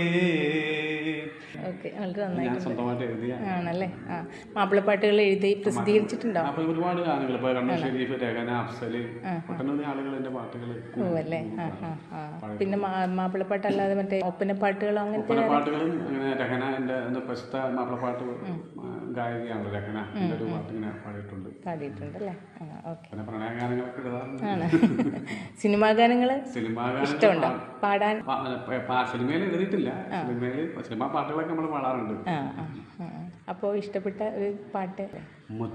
Okay വളരെ നന്നായി ഞാൻ സ്വന്തമായിട്ട് എഴുതിയ ആണല്ലേ ആ മാപ്പിളപ്പാട്ടുകൾ എഴുതി പ്രസിദ്ധീകരിച്ചിട്ടുണ്ടോ അപ്പൊ ഒരുപാട് ഗാനങ്ങൾ ഇപ്പൊ കണ്ണൂർ ഷെരീഫ് രഹന അഫ്സല് ഒട്ടനവധി ആളുകൾ എന്റെ പാട്ടുകൾ ഓ അല്ലേ ആ ആ ആ പിന്നെ മാ- മാപ്പിളപ്പാട്ടല്ലാതെ മറ്റേ ഒപ്പനപ്പാട്ടുകളോ അങ്ങനത്തെ പല പാട്ടുകളും അങ്ങനെ രഹന എന്റെ എന്താ പ്രശസ്ത മാപ്പിളപ്പാട്ട് ഗായികയാണല്ലോ രഹന എന്റെ ഒരു പാട്ട് ഇങ്ങനെ പാടിയിട്ടുണ്ട് പാടിയിട്ടുണ്ടല്ലേ ആ ഓക്കെ പിന്നെ പ്രണയഗാനങ്ങളൊക്കെ എഴുതാറുണ്ട് ആണ് സിനിമാ ഗാനങ്ങൾ സിനിമാ ഇഷ്ടമുണ്ടോ പാടാൻ സിനിമയിൽ എഴുതിയിട്ടില്ല സിനിമയിൽ സിനിമാ പാട്ടുകളൊക്കെ നമ്മൾ പാടാറുണ്ട് ആ ആ ആ. അപ്പോൾ ഇഷ്ടപ്പെട്ട ഒരു പാട്ട്